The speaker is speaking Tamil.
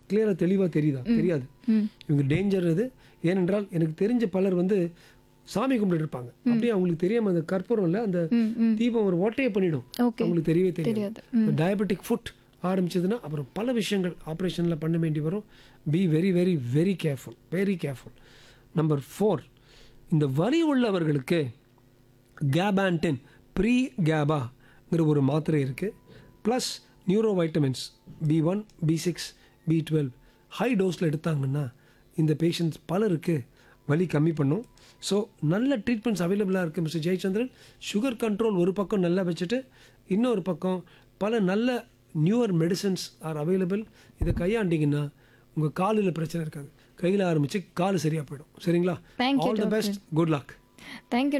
கிளியராக தெளிவாக தெரியுதா தெரியாது ம் இவங்க டேஞ்சர் இது ஏனென்றால் எனக்கு தெரிஞ்ச பலர் வந்து சாமி கும்பிட்டு இருப்பாங்க அப்படியே அவங்களுக்கு தெரியாம அந்த கற்பூரம் இல்லை அந்த ம் ம் தீபம் ஒரு ஓட்டையை பண்ணிடும் ஓகே அவங்களுக்கு தெரியவே தெரியாது தெரியாது டயபெட்டிக் ஃபுட் ஆரம்பிச்சதுன்னா அப்புறம் பல விஷயங்கள் ஆப்ரேஷனில் பண்ண வேண்டி வரும் be very very very careful very careful number இந்த வலி உள்ளவர்களுக்கு கேபான்டென் ப்ரீ கேபாங்கிற ஒரு மாத்திரை இருக்குது plus neuro vitamins B one B six B twelve high டோஸில் எடுத்தாங்கன்னா இந்த பேஷண்ட்ஸ் பலருக்கு வலி கம்மி பண்ணும் ஸோ நல்ல ட்ரீட்மெண்ட்ஸ் அவைலபிளாக இருக்குது மிஸ்டர் ஜெயச்சந்திரன் சுகர் கண்ட்ரோல் ஒரு பக்கம் நல்லா வச்சுட்டு இன்னொரு பக்கம் பல நல்ல நியூவர் மெடிசன்ஸ் ஆர் அவைலபிள் இதை கையாண்டிங்கன்னா உங்கள் காலில் பிரச்சனை இருக்காது கையில் ஆரம்பித்து கால் சரியாக போயிடும் சரிங்களா Thank you, all the doctor. Best good luck thank you